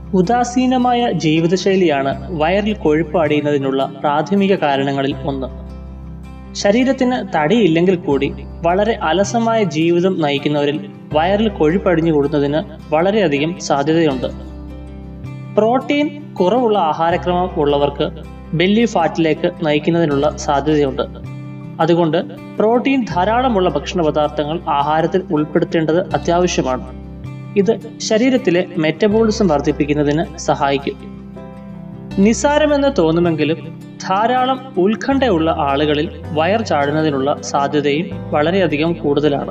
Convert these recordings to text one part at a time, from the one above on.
ഉദാസീനമായ ജീവിതശൈലിയാണ് വയറിൽ കൊഴുപ്പ് അടിയുന്നതിനുള്ള പ്രാഥമിക കാരണങ്ങളിൽ ഒന്ന് ശരീരത്തിന് തടിയില്ലെങ്കിൽ കൂടി വളരെ അലസമായ ജീവിതം നയിക്കുന്നവരിൽ വയറിൽ കൊഴുപ്പടിഞ്ഞു കൂടുന്നതിന് വളരെയധികം സാധ്യതയുണ്ട് പ്രോട്ടീൻ കുറവുള്ള ആഹാരക്രമം ഉള്ളവർക്ക് ബെല്ലി ഫാറ്റിലേക്ക് നയിക്കുന്നതിനുള്ള സാധ്യതയുണ്ട് അതുകൊണ്ട് പ്രോട്ടീൻ ധാരാളമുള്ള ഭക്ഷണ പദാർത്ഥങ്ങൾ ആഹാരത്തിൽ ഉൾപ്പെടുത്തേണ്ടത് അത്യാവശ്യമാണ് ഇത് ശരീരത്തിലെ മെറ്റബോളിസം വർദ്ധിപ്പിക്കുന്നതിന് സഹായിക്കും നിസാരമെന്ന് തോന്നുമെങ്കിലും ധാരാളം ഉത്കണ്ഠയുള്ള ആളുകളിൽ വയർ ചാടുന്നതിനുള്ള സാധ്യതയും വളരെയധികം കൂടുതലാണ്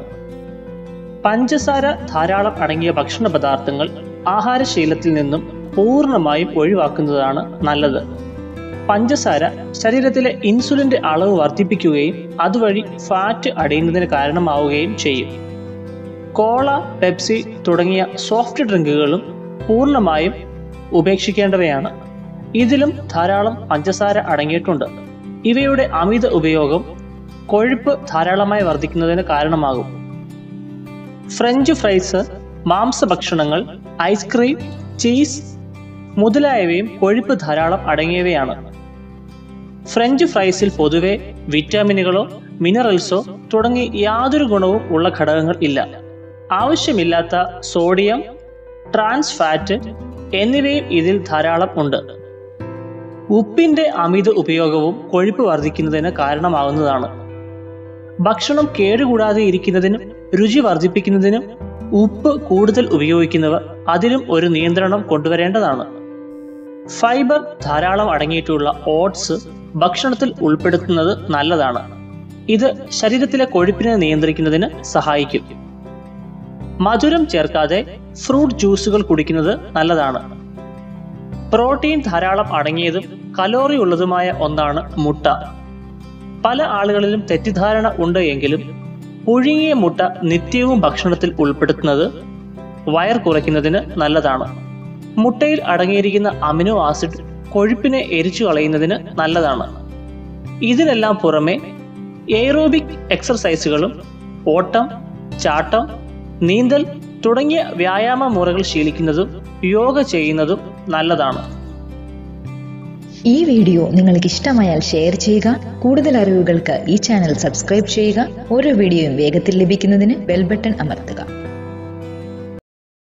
പഞ്ചസാര ധാരാളം അടങ്ങിയ ഭക്ഷണ പദാർത്ഥങ്ങൾ ആഹാരശീലത്തിൽ നിന്നും പൂർണ്ണമായും ഒഴിവാക്കുന്നതാണ് നല്ലത് പഞ്ചസാര ശരീരത്തിലെ ഇൻസുലിന്റെ അളവ് വർദ്ധിപ്പിക്കുകയും അതുവഴി ഫാറ്റ് അടിയുന്നതിന് കാരണമാവുകയും ചെയ്യും കോള പെപ്സി തുടങ്ങിയ സോഫ്റ്റ് ഡ്രിങ്കുകളും പൂർണ്ണമായും ഉപേക്ഷിക്കേണ്ടവയാണ് ഇതിലും ധാരാളം പഞ്ചസാര അടങ്ങിയിട്ടുണ്ട് ഇവയുടെ അമിത ഉപയോഗം കൊഴുപ്പ് ധാരാളമായി വർദ്ധിക്കുന്നതിന് കാരണമാകും ഫ്രഞ്ച് ഫ്രൈസ് മാംസഭക്ഷണങ്ങൾ ഐസ്ക്രീം ചീസ് മുതലായവയും കൊഴുപ്പ് ധാരാളം അടങ്ങിയവയാണ് ഫ്രഞ്ച് ഫ്രൈസിൽ പൊതുവെ വിറ്റാമിനുകളോ മിനറൽസോ തുടങ്ങി യാതൊരു ഗുണവും ഉള്ള ഘടകങ്ങൾ ഇല്ല ആവശ്യമില്ലാത്ത സോഡിയം ട്രാൻസ് ഫാറ്റ് എന്നിവയും ഇതിൽ ധാരാളം ഉണ്ട് ഉപ്പിന്റെ അമിത ഉപയോഗവും കൊഴുപ്പ് വർദ്ധിക്കുന്നതിന് കാരണമാകുന്നതാണ് ഭക്ഷണം കേടുകൂടാതെ ഇരിക്കുന്നതിനും രുചി വർദ്ധിപ്പിക്കുന്നതിനും ഉപ്പ് കൂടുതൽ ഉപയോഗിക്കുന്നവർ അതിലും ഒരു നിയന്ത്രണം കൊണ്ടുവരേണ്ടതാണ് ഫൈബർ ധാരാളം അടങ്ങിയിട്ടുള്ള ഓട്സ് ഭക്ഷണത്തിൽ ഉൾപ്പെടുത്തുന്നത് നല്ലതാണ് ഇത് ശരീരത്തിലെ കൊഴുപ്പിനെ നിയന്ത്രിക്കുന്നതിന് സഹായിക്കും മധുരം ചേർക്കാതെ ഫ്രൂട്ട് ജ്യൂസുകൾ കുടിക്കുന്നത് നല്ലതാണ് പ്രോട്ടീൻ ധാരാളം അടങ്ങിയതും കലോറി ഉള്ളതുമായ ഒന്നാണ് മുട്ട പല ആളുകളിലും തെറ്റിദ്ധാരണ ഉണ്ട് എങ്കിലും പുഴുങ്ങിയ മുട്ട നിത്യവും ഭക്ഷണത്തിൽ ഉൾപ്പെടുത്തുന്നത് വയർ കുറയ്ക്കുന്നതിന് നല്ലതാണ് മുട്ടയിൽ അടങ്ങിയിരിക്കുന്ന അമിനോ ആസിഡ് കൊഴുപ്പിനെ എരിച്ചു കളയുന്നതിന് നല്ലതാണ് ഇതിനെല്ലാം പുറമെ എയറോബിക് എക്സർസൈസുകളും ഓട്ടം ചാട്ടം നീന്തൽ തുടങ്ങിയ വ്യായാമ മുറകൾ ശീലിക്കുന്നതും യോഗ ചെയ്യുന്നതും നല്ലതാണ് ഈ വീഡിയോ നിങ്ങൾക്ക് ഇഷ്ടമായാൽ ഷെയർ ചെയ്യുക കൂടുതൽ അറിവുകൾക്ക് ഈ ചാനൽ സബ്സ്ക്രൈബ് ചെയ്യുക ഓരോ വീഡിയോയും വേഗത്തിൽ ലഭിക്കുന്നതിന് ബെൽ ബട്ടൺ അമർത്തുക